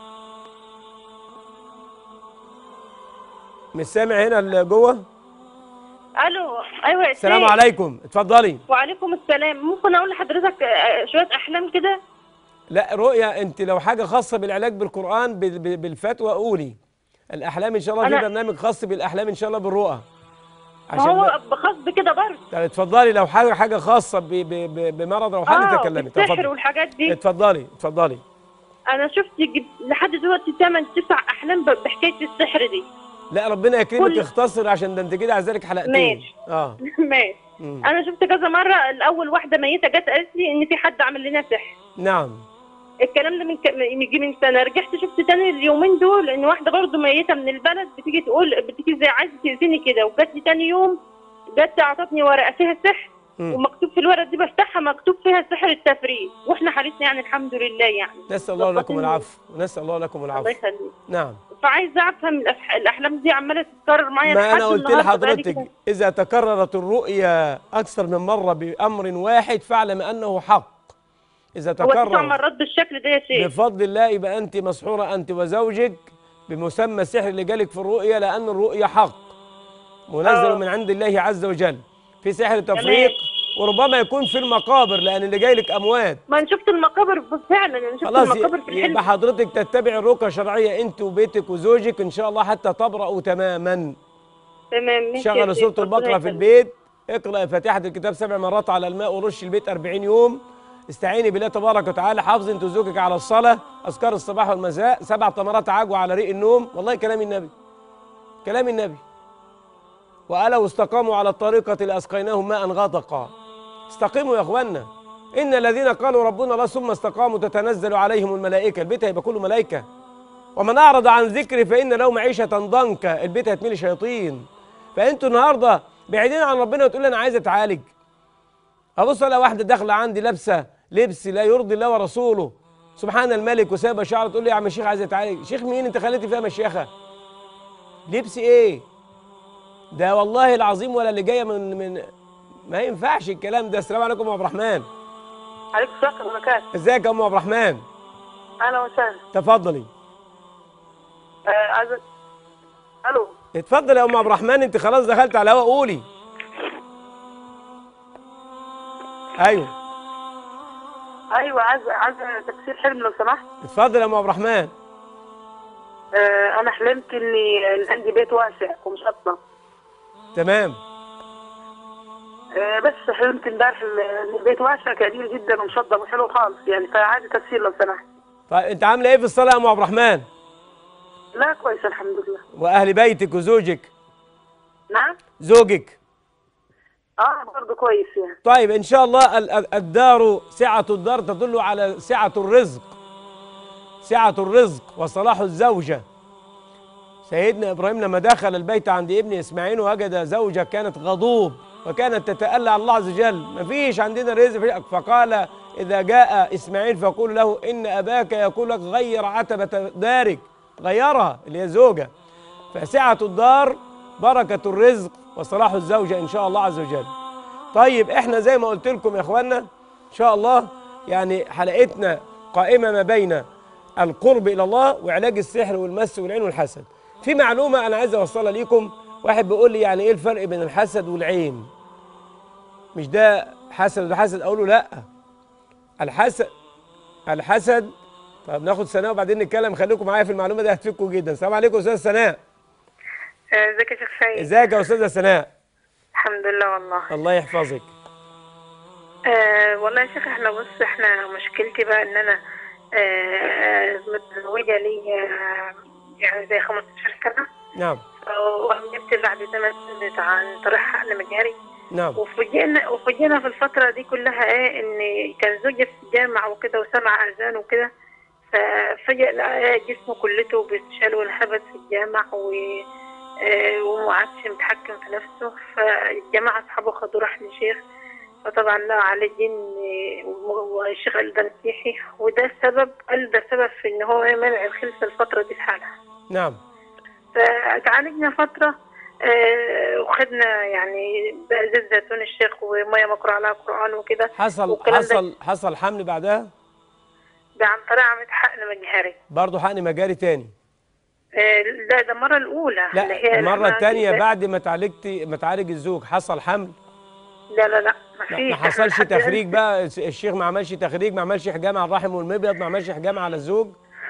مش سامع هنا اللي جوه الو ايوه يا السلام سيد. عليكم اتفضلي وعليكم السلام ممكن اقول لحضرتك آه، شويه احلام كده لا رؤيا انت لو حاجه خاصه بالعلاج بالقران بال- بال- بالفتوى قولي الاحلام ان شاء الله في أنا- برنامج خاص بالاحلام ان شاء الله بالرؤى ما هو بخصب كده برضه طب اتفضلي لو حاجه حاجه خاصه ب- ب- ب- بمرض او حاجه اه تكلمي السحر اتفضلي والحاجات دي اتفضلي اتفضلي انا شفت جب... لحد دلوقتي 8 9 احلام ب- بحكايه السحر دي لا ربنا يكرمك كل- اختصر عشان ده انت كده عايز لك حلقتين ماشي. اه ماشي مم. انا شفت كذا مره الاول واحده ميته جت قالت لي ان في حد عمل لنا سحر نعم الكلام ده من ك... من- يجي من سنه رجعت شفت تاني اليومين دول ان واحده برضو ميته من البلد بتيجي تقول بتيجي زي عايزه تاذيني كده وجات لي تاني يوم جت اعطتني ورقه فيها سحر مم. ومكتوب في الورقه دي بفتحها مكتوب فيها سحر التفريط واحنا حالتنا يعني الحمد لله يعني نسال الله لكم ظبطني. العفو ونسال الله لكم الله العفو يخليك نعم فعايزه افهم الأح- الاحلام دي عماله تتكرر معايا ما لحد انا قلت النهاردة بقالي لحضرتك كده. اذا تكررت الرؤيا اكثر من مره بامر واحد فاعلم انه حق اذا هو تسع تكرر مرات بالشكل ده يا شيخ بفضل الله يبقى انت مسحوره انت وزوجك بمسمى السحر اللي جالك في الرؤيا لان الرؤيا حق منزل آه. من عند الله عز وجل في سحر تفريق وربما يكون في المقابر لان اللي جاي لك اموات ما انا شفت المقابر فعلا انا شفت خلاص المقابر في الحلم يبقى حضرتك تتبع الرقى الشرعيه انت وبيتك وزوجك ان شاء الله حتى تبرأوا تماما تمام ماشي يا شغل شيخ، سوره ربنا البقره في يخليك. البيت اقرأ فاتحه الكتاب سبع مرات على الماء ورش البيت 40 يوم استعيني بالله تبارك وتعالى حافظ انت وزوجك على الصلاه اذكار الصباح والمساء سبع تمرات عجوه على ريق النوم والله كلام النبي كلام النبي وألو استقاموا على الطريقة لأسقيناهم ماء غدقا استقيموا يا اخوانا إن الذين قالوا ربنا الله ثم استقاموا تتنزل عليهم الملائكة البيت هيبقى كله ملائكة ومن أعرض عن ذكري فإن له معيشة ضنكا البيت هيتملي شياطين فأنتوا النهاردة بعيدين عن ربنا وتقول لي أنا عايز أتعالج أبص على واحدة داخلة عندي لابسة لبس لا يرضي الله ورسوله سبحان الملك وسابة شعر تقول لي يا عم الشيخ عايز أتعالج شيخ مين أنت خليتي فيها مشيخة لبس إيه ده والله العظيم ولا اللي جايه من من ما ينفعش الكلام ده السلام عليكم يا ابو الرحمن عليك الصحة والبركات ازيك يا ام عبد الرحمن أهلا وسهلا تفضلي آه عايز ألو اتفضل يا ام عبد الرحمن انت خلاص دخلت على الهواء قولي ايوه أيوة عايز عايز تفسير حلم لو سمحت اتفضل يا ام عبد الرحمن آه أنا حلمت إني إن عندي بيت واسع ومشطب تمام آه بس حلمت امبارح إن البيت واسع كبير جدا ومشطب وحلو خالص يعني فعايز تفسير لو سمحت طيب انت عامله ايه في الصلاه يا ام عبد الرحمن لا كويس الحمد لله واهل بيتك وزوجك نعم زوجك اه برضه كويس يعني طيب ان شاء الله ال- ال- الدار سعه الدار تدل على سعه الرزق سعه الرزق وصلاح الزوجه سيدنا ابراهيم لما دخل البيت عند ابن اسماعيل وجد زوجه كانت غضوب وكانت تتألى على الله عز وجل ما فيش عندنا رزق في- فقال اذا جاء اسماعيل فقول له ان اباك يقول لك غير عتبه دارك غيرها اللي هي زوجه فسعه الدار بركه الرزق وصلاح الزوجه ان شاء الله عز وجل طيب احنا زي ما قلت لكم يا اخوانا ان شاء الله يعني حلقتنا قائمه ما بين القرب الى الله وعلاج السحر والمس والعين والحسد في معلومه انا عايز اوصلها ليكم واحد بيقول لي يعني ايه الفرق بين الحسد والعين مش ده حسد وده حسد اقول له لا الحسد الحسد طب ناخد سناء وبعدين نتكلم خليكم معايا في المعلومه دي هتفيدكم جدا السلام عليكم استاذ سناء آه، ازيك يا شيخ سيد ازيك يا استاذه سناء الحمد لله والله الله يحفظك آه والله يا شيخ احنا بص احنا مشكلتي بقى ان انا آه متزوجة لي آه يعني زي 15 سنة نعم وأنجبت بعد ثمان سنين عن طريق حقن مجهري نعم وفوجئنا وفوجئنا في الفترة دي كلها ايه ان كان زوجي في الجامع وكده وسمع اذان وكده ففجأة لقى جسمه كلته بيتشال وانحبس في الجامع و آه، وما عادش متحكم في نفسه فالجماعة أصحابه خدوه راح لشيخ فطبعا لقى عليه جن آه، والشيخ قال ده مسيحي وده السبب قال ده سبب في ان هو منع الخلفة الفترة دي في حالها نعم فتعالجنا فترة آه، وخدنا يعني بقى زيت زيتون الشيخ ومية مقروء عليها قرآن وكده حصل والكلام ده- حصل حصل حمل بعدها ده عن طريق عملية حقن مجهري برضه حقن مجاري تاني آه، لا ده المرة الأولى اللي هي لا المره لما- الثانيه بعد ما تعالجتي ما تعالج الزوج حصل حمل لا لا لا لا مفيش ما إحنا حصلش لحد تخريج دلوقتي- بقى الشيخ ما عملش تخريج ما عملش حجام على الرحم والمبيض ما عملش حجام على الزوج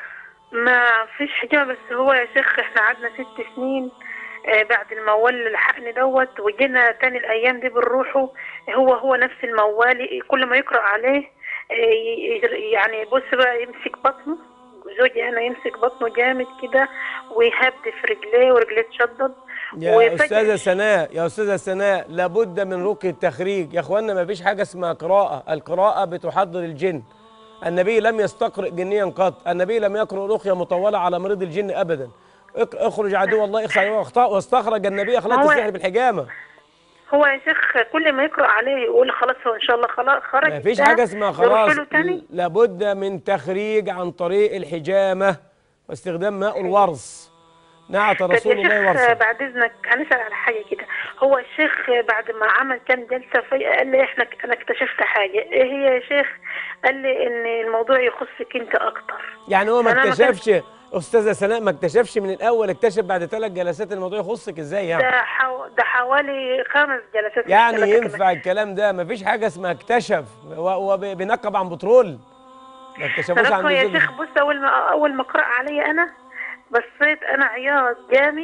ما فيش حاجة بس هو يا شيخ احنا قعدنا ست سنين آه، بعد الموال الحقن دوت وجينا تاني الأيام دي بنروحه هو هو نفس الموال كل ما يقرأ عليه آه، ي- يعني بص بقى يمسك بطنه زوجي أنا يمسك بطنه جامد كده ويهبد في رجليه ورجليه تشدد يا وفجأة استاذه سناء يا استاذه سناء لابد من رقي التخريج يا اخوانا ما فيش حاجه اسمها قراءه القراءه بتحضر الجن النبي لم يستقرئ جنيا قط النبي لم يقرأ رقيه مطوله على مريض الجن ابدا اق- اخرج عدو الله اخشى عدو اخطاء واستخرج النبي اخلاق هو- السحر بالحجامه هو يا شيخ كل ما يقرأ عليه يقول خلاص هو إن شاء الله خلاص خرج ما فيش ده، حاجه اسمها نروح خلاص له تاني لابد من تخريج عن طريق الحجامه واستخدام ماء الورص نعت طب رسول يا الله شيخ ورثه بعد اذنك هنسال على حاجه كده هو الشيخ بعد ما عمل كام جلسه فجاه قال لي احنا انا اكتشفت حاجه ايه هي يا شيخ قال لي ان الموضوع يخصك انت اكتر يعني هو ما أنا ما كان- اكتشفش استاذه سناء ما اكتشفش من الاول اكتشف بعد ثلاث جلسات الموضوع يخصك ازاي يعني ده حو... ده حوالي خمس جلسات مش يعني ثلاثة ينفع كمان. الكلام ده ما فيش حاجه اسمها اكتشف هو هو بي- بينقب عن بترول ما اكتشفوش خلاص عن هو يا زوج شيخ بص اول ما اول ما قرأ عليا انا بصيت انا عياط جامد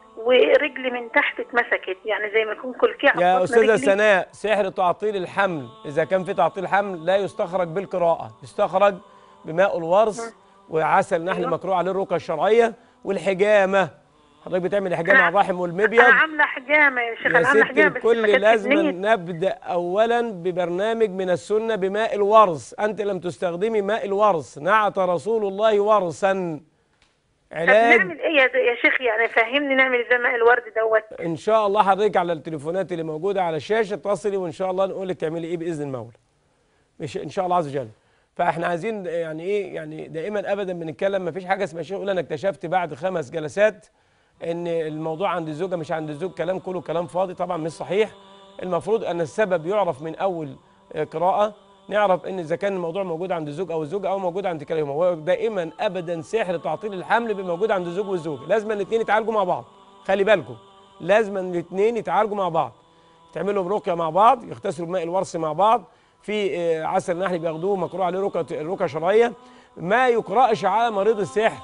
ورجلي من تحت اتمسكت يعني زي ما يكون كلكيع في يا بطن استاذه رجلي. سناء سحر تعطيل الحمل اذا كان في تعطيل حمل لا يستخرج بالقراءه يستخرج بماء الورص وعسل نحل أيوه. مكروه عليه الرقى الشرعيه والحجامه حضرتك بتعمل حجامه على الرحم والمبيض انا عامله حجامه يا شيخ يا انا عامله ست حجامه بس ما الكل كانتش لازم بنية. نبدا اولا ببرنامج من السنه بماء الورص انت لم تستخدمي ماء الورص نعت رسول الله ورصا طب علاج نعمل ايه يا يا شيخ يعني فهمني نعمل ازاي ماء الورد دوت ان شاء الله حضرتك على التليفونات اللي موجوده على الشاشه اتصلي وان شاء الله نقول لك تعملي ايه باذن المولى مش ان شاء الله عز وجل فاحنا عايزين يعني ايه يعني دائما ابدا بنتكلم ما فيش حاجه اسمها شيء يقول انا اكتشفت بعد خمس جلسات ان الموضوع عند الزوجه مش عند الزوج كلام كله كلام فاضي طبعا مش صحيح المفروض ان السبب يعرف من اول آه، قراءه نعرف ان اذا كان الموضوع موجود عند الزوج او الزوجه او موجود عند كلاهما هو دائما ابدا سحر تعطيل الحمل بيبقى موجود عند الزوج والزوجه لازم الاثنين يتعالجوا مع بعض خلي بالكم لازم الاثنين يتعالجوا مع بعض تعملوا رقيه مع بعض يغتسلوا بماء الورص مع بعض في آه، عسل نحل بياخدوه مكروه عليه رقيه رقيه شرعيه ما يقراش على مريض السحر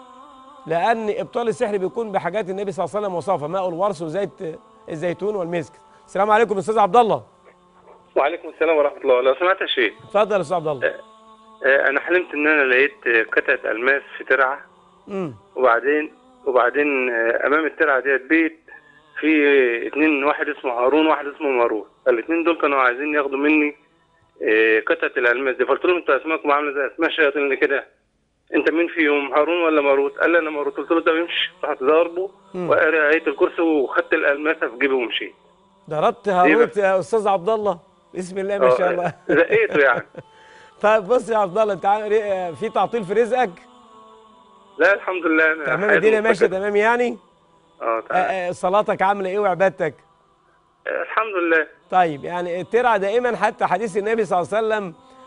لان ابطال السحر بيكون بحاجات النبي صلى الله عليه وسلم وصفها ماء الورص وزيت الزيتون والمسك السلام عليكم استاذ عبد الله وعليكم السلام ورحمة الله لو سمعت يا شيخ اتفضل يا استاذ عبد الله آه، أنا حلمت إن أنا لقيت آه، قطعة ألماس في ترعة امم وبعدين وبعدين آه، أمام الترعة ديت بيت في آه، اتنين واحد اسمه هارون وواحد اسمه ماروت الاتنين دول كانوا عايزين ياخدوا مني آه، قطعة الألماس دي فقلت لهم أنتوا أسماءكم عاملة زي أسماء الشياطين اللي كده أنت مين فيهم هارون ولا ماروت؟ قال لي أنا ماروت قلت له طب امشي رحت ضاربه مم. وقاري آية الكرسي وخدت الألماسة في جيبي ومشيت ضربت هاروت يا استاذ عبد الله بسم الله ما شاء آه، الله زقيته يعني طيب بص يا عبد الله انت عامل ايه في تعطيل في رزقك لا الحمد لله أنا تمام حياتي الدنيا ماشيه مستقرة. تمام يعني اه آه، تمام آه، صلاتك عامله ايه وعبادتك الحمد لله طيب يعني الترعه دائما حتى حديث النبي صلى الله عليه وسلم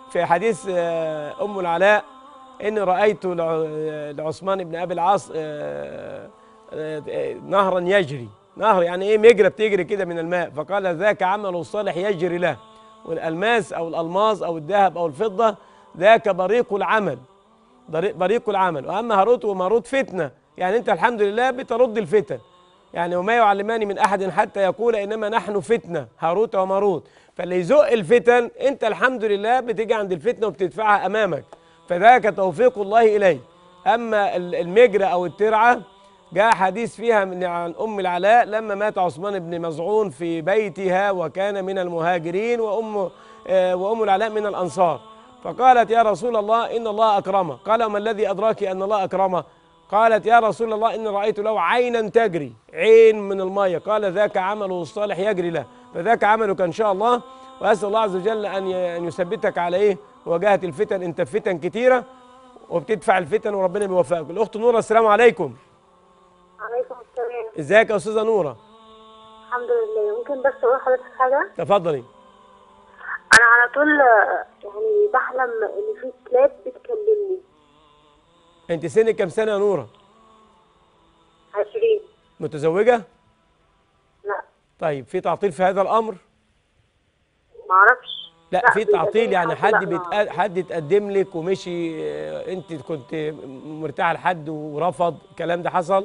في حديث آه، ام العلاء ان رايت لع- لعثمان بن ابي العاص آه، آه، آه، نهرا يجري نهر يعني ايه مجرى بتجري كده من الماء فقال ذاك عمل الصالح يجري له والالماس او الالماظ او الذهب او الفضه ذاك بريق العمل بريق بريق العمل واما هاروت وماروت فتنه يعني انت الحمد لله بترد الفتن يعني وما يعلمان من احد حتى يقول انما نحن فتنه هاروت وماروت فاللي يزق الفتن انت الحمد لله بتيجي عند الفتنه وبتدفعها امامك فذاك توفيق الله اليك اما ال- المجرى او الترعه جاء حديث فيها من عن ام العلاء لما مات عثمان بن مزعون في بيتها وكان من المهاجرين وام آه، وام العلاء من الانصار فقالت يا رسول الله ان الله اكرمه قال وما الذي ادراك ان الله اكرمه قالت يا رسول الله إني رأيت له عينا تجري عين من المية قال ذاك عمله الصالح يجري له فذاك عملك إن شاء الله وأسأل الله عز وجل أن ي- أن يثبتك على إيه مواجهة الفتن أنت في فتن كتيرة وبتدفع الفتن وربنا بيوفقك الأخت نورة السلام عليكم عليكم السلام ازيك يا أستاذة نورة الحمد لله ممكن بس اقول لحضرتك حاجه تفضلي انا على طول آه، يعني بحلم ان في كلاب بتكلمني أنت سنك كام سنة يا نورة عشرين متزوجة لا طيب في تعطيل في هذا الأمر معرفش لا, لا، في بيبقى تعطيل زي يعني تعطيل، حد لا، بيتق... حد اتقدم لك ومشي آه، انت كنت مرتاحه لحد ورفض الكلام ده حصل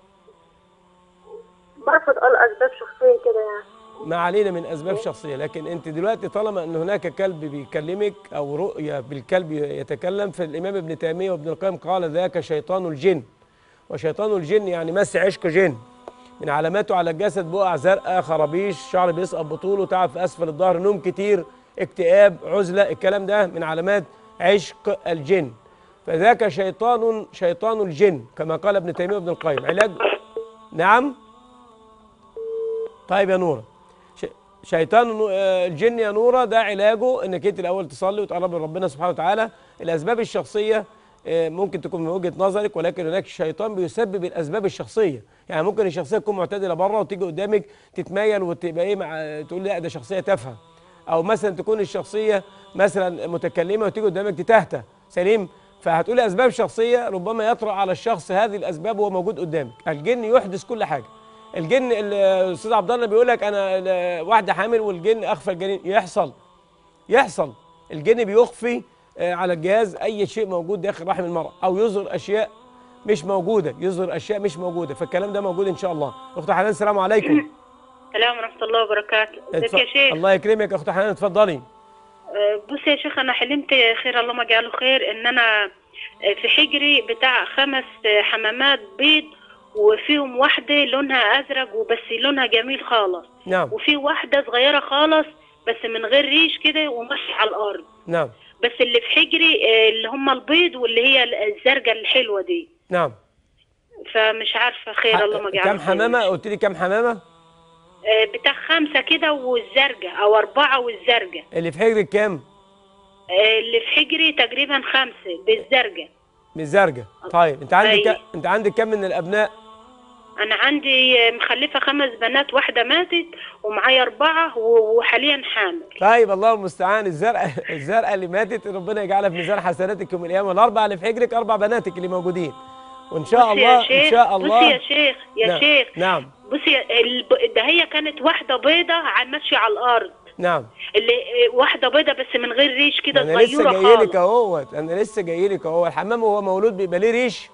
برفض اه لاسباب شخصيه كده يعني ما علينا من اسباب شخصيه لكن انت دلوقتي طالما ان هناك كلب بيكلمك او رؤيه بالكلب يتكلم فالامام ابن تيميه وابن القيم قال ذاك شيطان الجن وشيطان الجن يعني مس عشق جن من علاماته على الجسد بقع زرقاء خرابيش شعر بيسقط بطوله تعب في اسفل الظهر نوم كتير اكتئاب عزله الكلام ده من علامات عشق الجن فذاك شيطان شيطان الجن كما قال ابن تيميه وابن القيم علاج نعم طيب يا نوره ش- شيطان النو- آه، الجن يا نوره ده علاجه انك انت الاول تصلي وتقرب من ربنا سبحانه وتعالى الاسباب الشخصيه آه، ممكن تكون من وجهه نظرك ولكن هناك شيطان بيسبب الاسباب الشخصيه يعني ممكن الشخصيه تكون معتدله بره وتيجي قدامك تتميل وتبقى ايه مع تقول لا ده شخصيه تافهه او مثلا تكون الشخصيه مثلا متكلمه وتيجي قدامك تتهته سليم فهتقولي اسباب شخصيه ربما يطرا على الشخص هذه الاسباب وهو موجود قدامك الجن يحدث كل حاجه الجن ال- الاستاذ عبد الله بيقول لك انا ال- واحده حامل والجن اخفى الجنين يحصل يحصل الجن بيخفي آه، على الجهاز اي شيء موجود داخل رحم المراه او يظهر اشياء مش موجوده يظهر اشياء مش موجوده فالكلام ده موجود ان شاء الله اخت حنان السلام عليكم السلام ورحمة الله وبركاته ازيك اتف- يا شيخ الله يكرمك يا اخت حنان اتفضلي آه، بص يا شيخ انا حلمت خير اللهم اجعله خير ان انا آه، في حجري بتاع خمس آه، حمامات بيض وفيهم واحدة لونها ازرق وبس لونها جميل خالص نعم وفي واحدة صغيرة خالص بس من غير ريش كده وماشية على الارض نعم بس اللي في حجري آه، اللي هم البيض واللي هي الزرقاء الحلوة دي نعم فمش عارفة خير اللهم اجعله كم خير. حمامه قلت لي كم حمامه آه، بتاع خمسة كده والزرقاء او اربعة والزرقاء اللي في حجرك كام آه، اللي في حجري تقريبا خمسة بالزرقاء من زرجة طيب انت عندك أيوة. ك... انت عندك كم من الابناء أنا عندي مخلفة خمس بنات واحدة ماتت ومعايا أربعة و- وحاليا حامل طيب الله المستعان الزرقاء الزرقاء اللي ماتت ربنا يجعلها في ميزان حسناتك يوم القيامه الاربعه اللي في حجرك اربع بناتك اللي موجودين وان شاء بصي يا الله شيخ ان شاء الله بصي يا شيخ يا نعم. شيخ نعم بصي يا- الب- ده هي كانت واحدة بيضة ع- ماشية على الأرض نعم اللي واحدة بيضة بس من غير ريش كده انا لسه صغيرة جاي لك خالص اهوت انا لسه جاي لك اهو الحمام وهو مولود بيبقى ليه ريش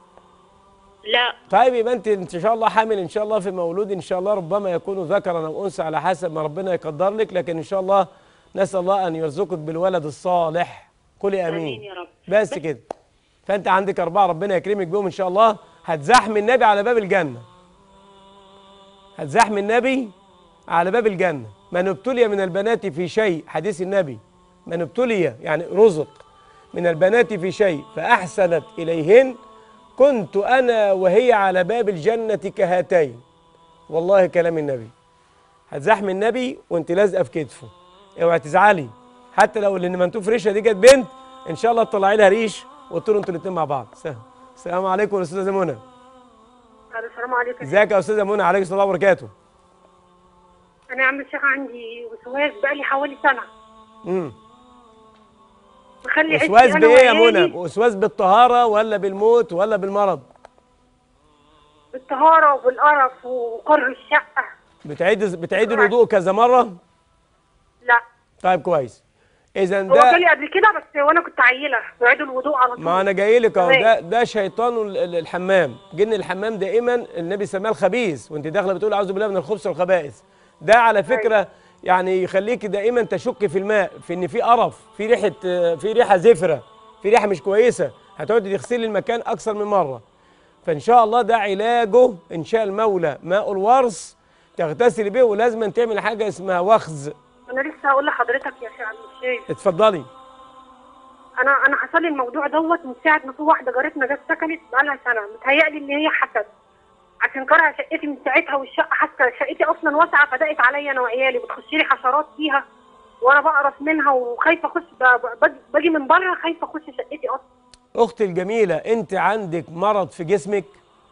لا طيب يبقى انت ان شاء الله حامل ان شاء الله في مولود ان شاء الله ربما يكون ذكرا او انثى على حسب ما ربنا يقدر لك لكن ان شاء الله نسال الله ان يرزقك بالولد الصالح قولي امين آمين يا رب. بس كده فانت عندك اربعه ربنا يكرمك بيهم ان شاء الله هتزاحم النبي على باب الجنه هتزاحم النبي على باب الجنه من ابتلي من البنات في شيء حديث النبي من ابتلي يعني رزق من البنات في شيء فاحسنت اليهن كنت انا وهي على باب الجنه كهاتين والله كلام النبي هتزاحم النبي وانت لازقه في كتفه اوعي تزعلي حتى لو اللي منتوف ريشه دي جت بنت ان شاء الله تطلعي لها ريش وتطيروا انتوا الاثنين مع بعض سهل. السلام عليكم يا استاذه منى السلام عليكم ازيك يا استاذه منى عليكم السلام وبركاته انا يا عم الشيخ عندي وسواس بقالي حوالي سنه امم مخلي عيشتي وسواس انا بايه يا وعيالي منى وسواس بالطهاره ولا بالموت ولا بالمرض بالطهاره وبالقرف وقر الشقه بتعيد بتعيد الوضوء كذا مره لا طيب كويس اذا هو ده جالي قبل كده بس وانا كنت عيله بعيد الوضوء على طول ما انا جاي لك اهو تمام. ده ده شيطان ال- ال- الحمام جن الحمام دائما النبي سماه الخبيث وانت داخله بتقول اعوذ بالله من الخبث والخبائث ده على فكره يعني يخليك دائما تشك في الماء في ان في قرف في ريحه آه، في ريحه زفره في ريحه مش كويسه هتقعدي تغسلي المكان اكثر من مره فان شاء الله ده علاجه ان شاء المولى ماء الورص تغتسلي به ولازم تعمل حاجه اسمها وخز انا لسه هقول لحضرتك يا شيخ عبد الشيخ اتفضلي انا انا حصل لي الموضوع دوت من ساعه ما في واحده جارتنا جت سكنت بقالها سنه متهيألي ان هي حسد عشان كره شقتي من ساعتها والشقه حاسه شقتي اصلا واسعه فضاقت عليا انا وعيالي بتخش لي حشرات فيها وانا بقرف منها وخايفه اخش ب- ب- باجي- باجي من بره خايفه اخش شقتي اصلا اختي الجميله انت عندك مرض في جسمك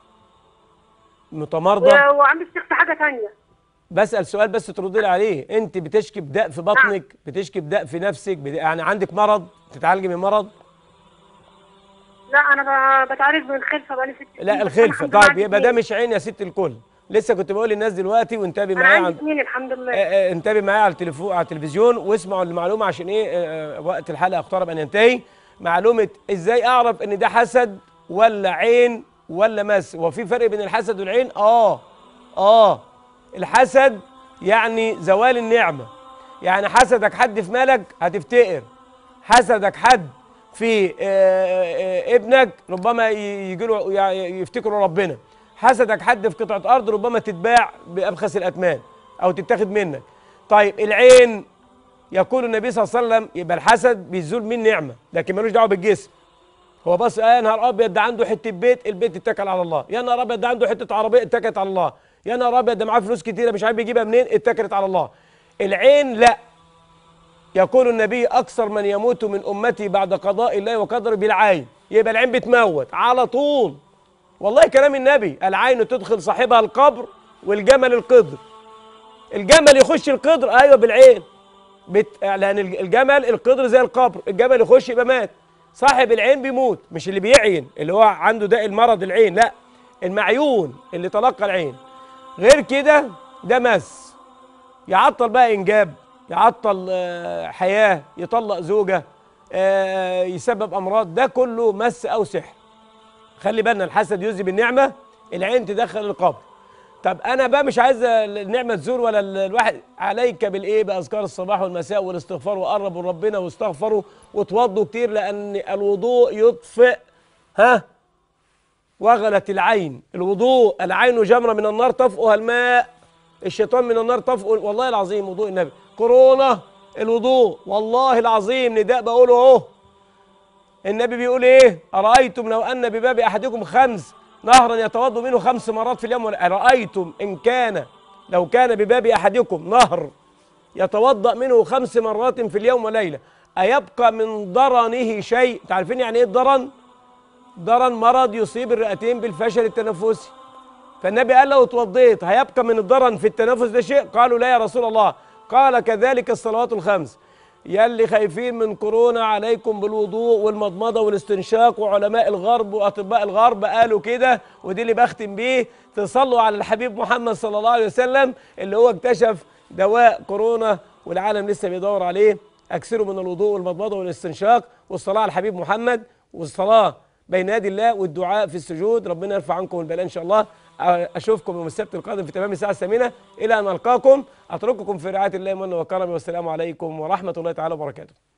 متمرضه و- وعم الشيخ في حاجه تانية بسال سؤال بس تردي لي عليه انت بتشكي بداء في بطنك بتشكي بداء في نفسك بت- يعني عندك مرض تتعالجي من مرض لا انا ب- بتعالج من الخلفه بقالي ست سنين لا بس أنا الخلفه الحمد لله طيب عندي يبقى ده اتنين. مش عين يا ست الكل لسه كنت بقول للناس دلوقتي وانتبهي انا معايا عندي عن- اثنين الحمد لله آه، آه، انتبه معايا على التليفون على التلفزيون واسمعوا المعلومه عشان ايه آه، آه، وقت الحلقه اقترب ان ينتهي معلومه ازاي اعرف ان ده حسد ولا عين ولا مس هو في فرق بين الحسد والعين اه اه الحسد يعني زوال النعمه يعني حسدك حد في مالك هتفتقر حسدك حد في آه، آه، ابنك ربما يجي له يفتكروا ربنا حسدك حد في قطعه ارض ربما تتباع بابخس الاثمان او تتاخد منك طيب العين يقول النبي صلى الله عليه وسلم يبقى الحسد بيزول من نعمه لكن ملوش دعوه بالجسم هو بص آه يا نهار ابيض ده عنده حته بيت البيت اتكل على الله يا نهار ابيض ده عنده حته عربيه اتكلت على الله يا نهار ابيض ده معاه فلوس كتيره مش عارف يجيبها منين اتكلت على الله العين لا يقول النبي اكثر من يموت من امتي بعد قضاء الله وقدره بالعين يبقى العين بتموت على طول والله كلام النبي العين تدخل صاحبها القبر والجمل القدر الجمل يخش القدر ايوه بالعين بت... لان الج- الجمل القدر زي القبر الجمل يخش يبقى مات صاحب العين بيموت مش اللي بيعين اللي هو عنده ده المرض العين لا المعيون اللي تلقى العين غير كده ده مس يعطل بقى انجاب يعطل آه، حياه يطلق زوجه آه، يسبب امراض ده كله مس او سحر خلي بالنا الحسد يذهب النعمه العين تدخل القبر طب انا بقى مش عايز النعمه تزور ولا ال- الواحد عليك بالايه باذكار الصباح والمساء والاستغفار وقربوا لربنا واستغفروا وتوضوا كتير لان الوضوء يطفئ ها وغلت العين الوضوء العين جمره من النار طفئها الماء الشيطان من النار طفئ والله العظيم وضوء النبي كورونا الوضوء والله العظيم نداء بقوله اهو النبي بيقول ايه ارايتم لو ان بباب احدكم خمس نهرا يتوضا منه خمس مرات في اليوم ولا- ارايتم ان كان لو كان بباب احدكم نهر يتوضا منه خمس مرات في اليوم وليله ايبقى من ضرنه شيء تعرفين يعني ايه الضرن ضرن مرض يصيب الرئتين بالفشل التنفسي فالنبي قال لو اتوضيت هيبقى من الضرن في التنفس ده شيء قالوا لا يا رسول الله قال كذلك الصلوات الخمس يلي خايفين من كورونا عليكم بالوضوء والمضمضة والاستنشاق وعلماء الغرب وأطباء الغرب قالوا كده ودي اللي بختم بيه تصلوا على الحبيب محمد صلى الله عليه وسلم اللي هو اكتشف دواء كورونا والعالم لسه بيدور عليه أكثروا من الوضوء والمضمضة والاستنشاق والصلاة على الحبيب محمد والصلاة بين يدي الله والدعاء في السجود ربنا يرفع عنكم البلاء ان شاء الله اشوفكم يوم السبت القادم في تمام الساعه الثامنه الى ان القاكم اترككم في رعايه الله منه وكرمه والسلام عليكم ورحمه الله تعالى وبركاته